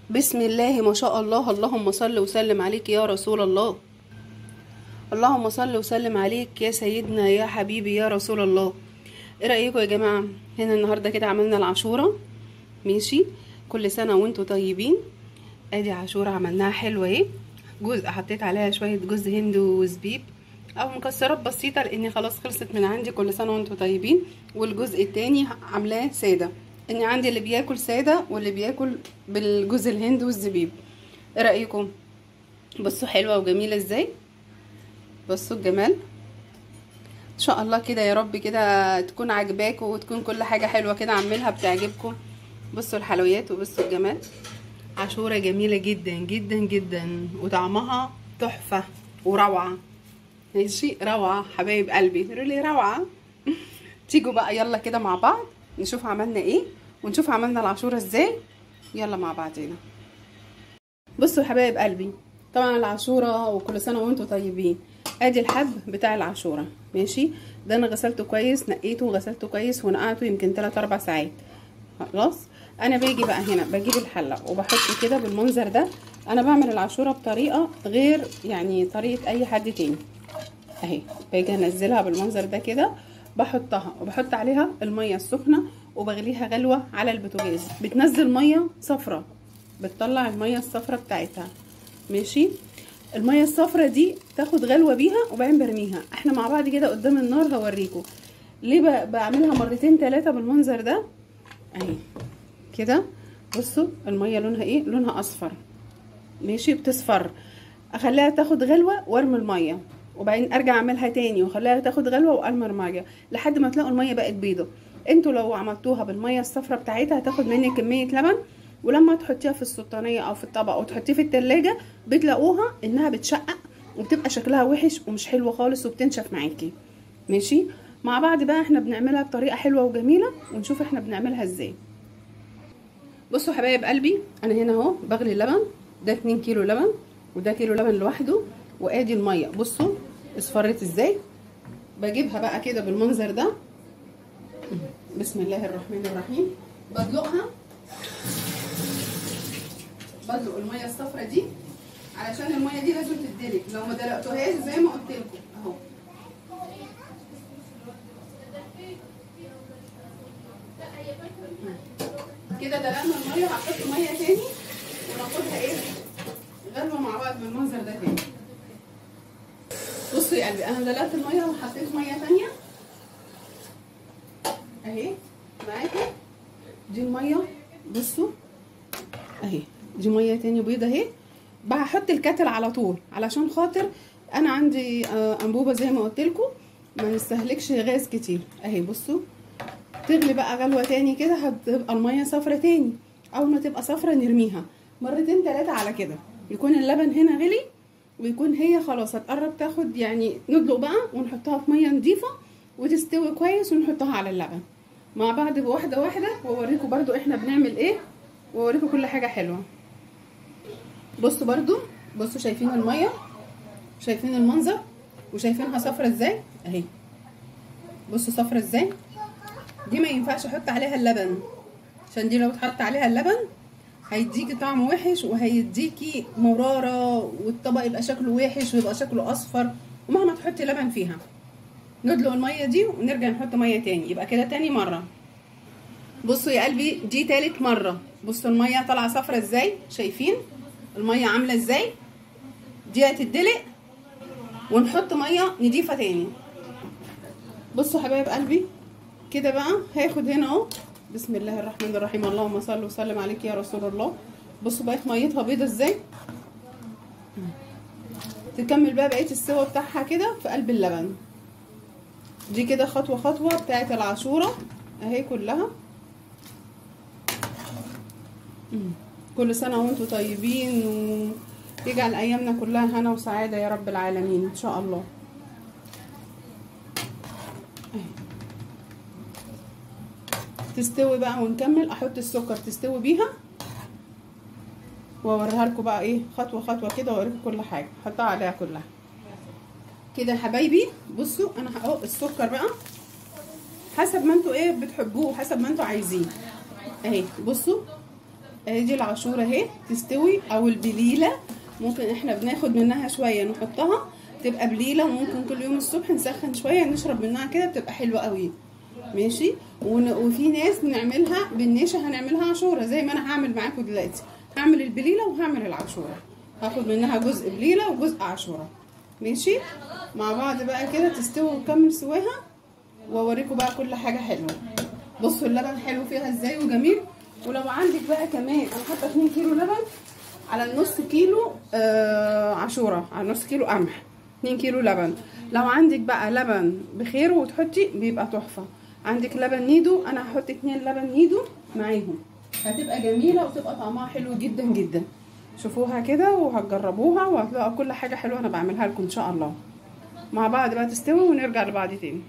بسم الله ما شاء الله اللهم صل وسلم عليك يا رسول الله اللهم صل وسلم عليك يا سيدنا يا حبيبي يا رسول الله ايه رايكم يا جماعه هنا النهارده كده عملنا العاشوره ماشي كل سنه وانتم طيبين ادي عاشوره عملناها حلوه اهي جزء حطيت عليها شويه جوز هند وزبيب او مكسرات بسيطه لاني خلاص خلصت من عندي كل سنه وانتم طيبين والجزء التاني عاملاه ساده اني عندي اللي بياكل ساده واللي بياكل بالجوز الهند والزبيب ايه رايكم بصوا حلوه وجميله ازاي بصوا الجمال ان شاء الله كده يا رب كده تكون عاجباكم وتكون كل حاجه حلوه كده اعملها بتعجبكم بصوا الحلويات وبصوا الجمال عاشوره جميله جدا جدا جدا وطعمها تحفه وروعه ماشي روعه حبايب قلبي ريلي روعه تيجوا بقى يلا كده مع بعض نشوف عملنا ايه ونشوف عملنا العاشوره ازاي يلا مع بعضينا بصوا يا حبايب قلبي طبعا العاشوره وكل سنه وانتم طيبين ادي الحب بتاع العاشوره ماشي ده انا غسلته كويس نقيته وغسلته كويس ونقعته يمكن 3 4 ساعات خلاص انا باجي بقى هنا بجيب الحله وبحط كده بالمنظر ده انا بعمل العاشوره بطريقه غير يعني طريقه اي حد تاني اهي باجي انزلها بالمنظر ده كده بحطها وبحط عليها الميه السخنه وبغليها غلوه على البوتاجاز بتنزل ميه صفرة بتطلع الميه الصفرة بتاعتها ماشي الميه الصفرة دي تاخد غلوه بيها وبعدين برميها احنا مع بعض كده قدام النار هوريكم ليه بعملها مرتين ثلاثه بالمنظر ده اهي كده بصوا الميه لونها ايه لونها اصفر ماشي بتصفر اخليها تاخد غلوه وارمي الميه وبعدين ارجع اعملها تاني واخليها تاخد غلوه وارمي الميه لحد ما تلاقوا الميه بقت بيضه انتوا لو عملتوها بالميه الصفراء بتاعتها هتاخد منك كميه لبن ولما تحطيها في السلطانيه او في الطبق او تحطيه في التلاجة بتلاقوها انها بتشقق وبتبقى شكلها وحش ومش حلوه خالص وبتنشف معاكي ماشي مع بعض بقى احنا بنعملها بطريقه حلوه وجميله ونشوف احنا بنعملها ازاي بصوا حبايب قلبي انا هنا اهو بغلي اللبن ده 2 كيلو لبن وده كيلو لبن لوحده وادي الميه بصوا اصفرت ازاي بجيبها بقى كده بالمنظر ده بسم الله الرحمن الرحيم بدلقها بدلق الميه الصفرا دي علشان الميه دي لازم تتدلق لو ما دلقتوهاش زي ما قلت لكم اهو كده دلقنا الميه هحط ميه تاني وناخدها ايه غلوه مع بعض بالمنظر ده تاني بصوا يا قلبي انا دلقت الميه وحطيت ميه تانيه اهي معاكم دي الميه بصوا اهي دي ميه تاني بيضه اهي بحط الكتل على طول علشان خاطر انا عندي انبوبه زي ما قلت لكم ما نستهلكش غاز كتير اهي بصوا تغلي بقى غلوه تاني كده هتبقى الميه صفرة تاني اول ما تبقى صفرة نرميها مرتين ثلاثه على كده يكون اللبن هنا غلي ويكون هي خلاص هتقرب تاخد يعني ندلق بقى ونحطها في ميه نضيفه وتستوي كويس ونحطها على اللبن مع بعض بواحده واحده واوريكم برضو احنا بنعمل ايه واوريكم كل حاجه حلوه بصوا برضو بصوا شايفين الميه شايفين المنظر وشايفينها صفرة ازاي اهي بصوا صفرة ازاي دي ما ينفعش احط عليها اللبن عشان دي لو اتحط عليها اللبن هيديكي طعم وحش وهيديكي مراره والطبق يبقى شكله وحش ويبقى شكله اصفر ومهما تحطي لبن فيها ندلق الميه دي ونرجع نحط ميه تاني يبقى كده تاني مره بصوا يا قلبي دي تالت مره بصوا الميه طالعه صفرة ازاي شايفين الميه عامله ازاي دي هتدلق ونحط ميه نضيفه تاني بصوا حبايب قلبي كده بقى هاخد هنا اهو بسم الله الرحمن الرحيم اللهم صل وسلم عليك يا رسول الله بصوا بقت ميتها بيضه ازاي تكمل بقى بقيه السوا بتاعها كده في قلب اللبن دي كده خطوه خطوه بتاعت العاشوره اهي كلها كل سنه وانتم طيبين ويجعل ايامنا كلها هنا وسعاده يا رب العالمين ان شاء الله تستوي بقى ونكمل احط السكر تستوي بيها واوريها لكم بقى ايه خطوه خطوه كده واوريكم كل حاجه احطها عليها كلها كده يا حبايبي بصوا انا اهو السكر بقى حسب ما انتوا ايه بتحبوه حسب ما انتوا عايزين اهي بصوا ادي العاشوره اهي تستوي او البليله ممكن احنا بناخد منها شويه نحطها تبقى بليله وممكن كل يوم الصبح نسخن شويه نشرب منها كده بتبقى حلوه قوي ماشي ون- وفي ناس بنعملها بالنشا هنعملها عاشوره زي ما انا هعمل معاكم دلوقتي هعمل البليله وهعمل العاشوره هاخد منها جزء بليله وجزء عاشوره ماشي مع بعض بقى كده تستوي وتكمل سواها واوريكم بقى كل حاجه حلوه بصوا اللبن حلو فيها ازاي وجميل ولو عندك بقى كمان انا حاطه 2 كيلو لبن على النص كيلو آه عاشوره على نص كيلو قمح 2 كيلو لبن لو عندك بقى لبن بخير وتحطي بيبقى تحفه عندك لبن نيدو انا هحط 2 لبن نيدو معاهم هتبقى جميله وتبقى طعمها حلو جدا جدا شوفوها كده وهتجربوها وهتلاقوا كل حاجه حلوه انا بعملها لكم ان شاء الله مع بعض بقى تستوي ونرجع لبعض تاني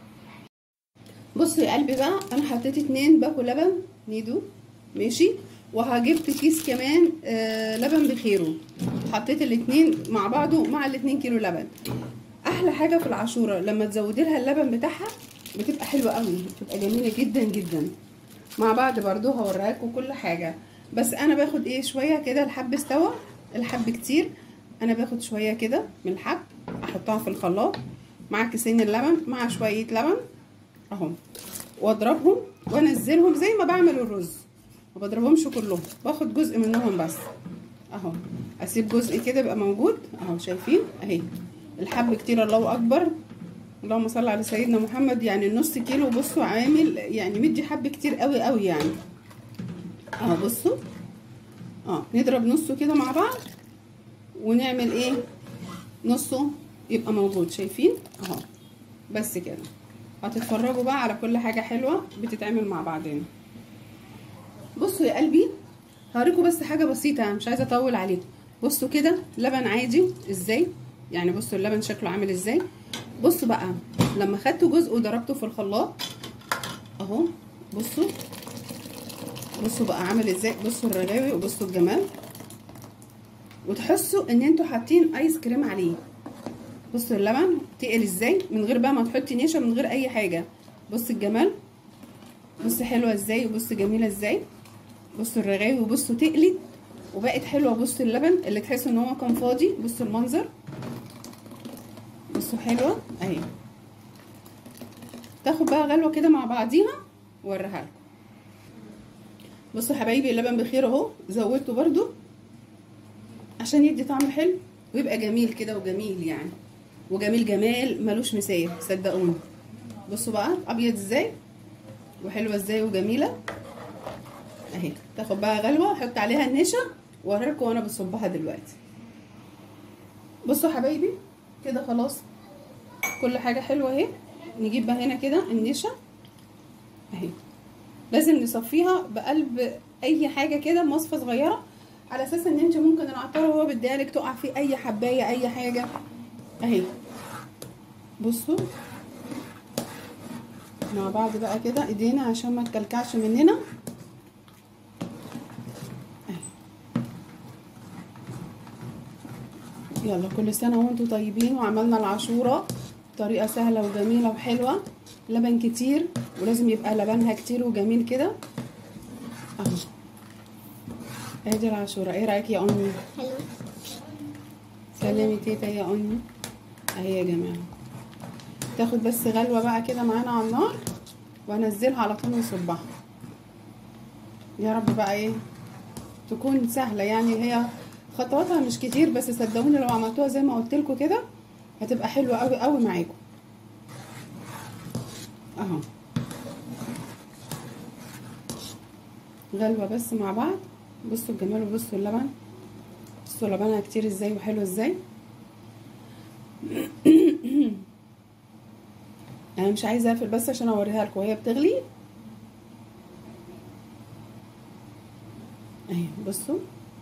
بصي يا قلبي بقى انا حطيت اتنين باكو لبن نيدو ماشي وهجبت كيس كمان آه لبن بخيره حطيت الاتنين مع بعضه مع الاتنين كيلو لبن احلى حاجه في العاشوره لما تزودي لها اللبن بتاعها بتبقى حلوه قوي بتبقى جميله جدا جدا مع بعض برضو هوريها لكم كل حاجه بس انا باخد ايه شويه كده الحب استوى الحب كتير انا باخد شويه كده من الحب احطها في الخلاط مع كيسين اللبن مع شويه لبن اهو واضربهم وانزلهم زي ما بعمل الرز ما بضربهمش كلهم باخد جزء منهم بس اهو اسيب جزء كده يبقى موجود اهو شايفين اهي الحب كتير الله اكبر اللهم صل على سيدنا محمد يعني النص كيلو بصوا عامل يعني مدي حب كتير قوي قوي يعني اهو بصوا اه نضرب نصه كده مع بعض ونعمل ايه نصه يبقى موجود شايفين اهو بس كده هتتفرجوا بقى على كل حاجه حلوه بتتعمل مع بعضنا بصوا يا قلبي هوريكم بس حاجه بسيطه مش عايزه اطول عليكم بصوا كده لبن عادي ازاي يعني بصوا اللبن شكله عامل ازاي بصوا بقى لما خدته جزء وضربته في الخلاط اهو بصوا بصوا بقى عامل ازاي بصوا الرغاوي وبصوا الجمال وتحسوا ان انتوا حاطين ايس كريم عليه بصوا اللبن تقل ازاي من غير بقى ما تحطي نشا من غير اي حاجه بص الجمال بص حلوه ازاي وبص جميله ازاي بصوا الرغاوي وبصوا تقلت وبقت حلوه بصوا اللبن اللي تحسوا ان هو كان فاضي بصوا المنظر بصوا حلوه اهي تاخد بقى غلوه كده مع بعضيها واوريها لكم بصوا حبايبي اللبن بخير اهو زودته برده عشان يدي طعم حلو ويبقى جميل كده وجميل يعني وجميل جمال ملوش مثال صدقوني بصوا بقى ابيض ازاي وحلوه ازاي وجميله اهي تاخد بقى غلوه احط عليها النشا واوريكم وانا بصبها دلوقتي بصوا حبايبي كده خلاص كل حاجه حلوه اهي نجيب بقى هنا كده النشا اهي لازم نصفيها بقلب اي حاجه كده مصفى صغيره على اساس ان انت ممكن العطار وهو بيديهالك تقع فيه اي حبايه اي حاجه اهي بصوا مع بعض بقى كده ايدينا عشان ما تكلكعش مننا يلا كل سنه وانتم طيبين وعملنا العاشوره طريقه سهله وجميله وحلوه لبن كتير ولازم يبقى لبنها كتير وجميل كده اهو ادي العاشوره ايه رايك يا امي حلو سلمي تيتا يا امي اهي يا جماعه تاخد بس غلوه بقى كده معانا على النار وانزلها على طول نصبها يا رب بقى ايه تكون سهله يعني هي خطواتها مش كتير بس صدقوني لو عملتوها زي ما قلت لكم كده هتبقى حلوه قوي قوي معاكم اهو غلوه بس مع بعض بصوا الجمال وبصوا اللبن بصوا لبنها كتير ازاي وحلو ازاي انا مش عايزه اقفل بس عشان اوريها لكم وهي بتغلي اهي بصوا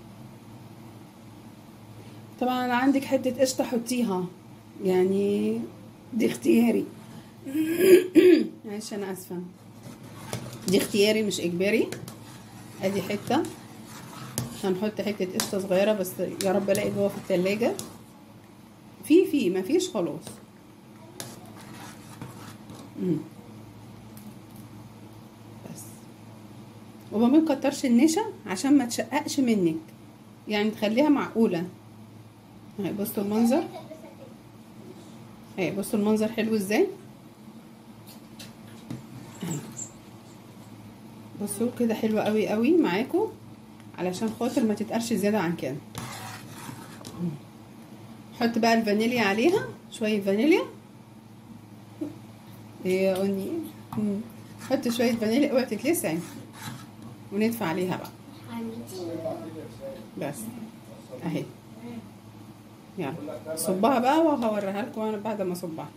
طبعا عندك حته قشطه حطيها يعني دي اختياري معلش انا اسفه دي اختياري مش اجباري ادي حته هنحط حته قشطه صغيره بس يا رب الاقي جوه في التلاجة في في مفيش خلاص مم. بس وما بنكترش النشا عشان ما تشققش منك يعني تخليها معقولة اهي بصوا المنظر اهي بصوا المنظر حلو ازاي اهي بصوا كده حلوة قوي قوي معاكم علشان خاطر ما تتقرش زيادة عن كده حط بقى الفانيليا عليها شوية فانيليا ايه يا أني مم. حط شوية فانيليا اوعي تتلسعي وندفع عليها بقى بس اهي يلا صبها بقى وهوريها لكم انا بعد ما اصبها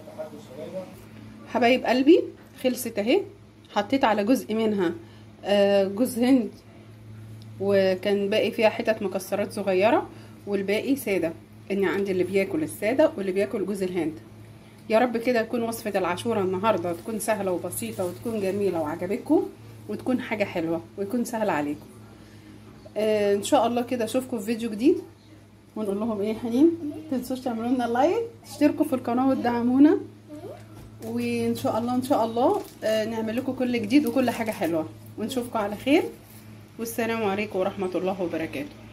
حبايب قلبي خلصت اهي حطيت على جزء منها آه، جوز هند وكان باقي فيها حتت مكسرات صغيره والباقي ساده ان عندي اللي بياكل الساده واللي بياكل جوز الهند يا رب كده تكون وصفه العاشوره النهارده تكون سهله وبسيطه وتكون جميله وعجبتكم وتكون حاجه حلوه ويكون سهل عليكم آه ان شاء الله كده اشوفكم في فيديو جديد ونقول لهم ايه يا حنين متنسوش تعملوا لنا لايك تشتركوا في القناه وتدعمونا وان شاء الله ان شاء الله آه نعمل لكم كل جديد وكل حاجه حلوه ونشوفكم على خير والسلام عليكم ورحمه الله وبركاته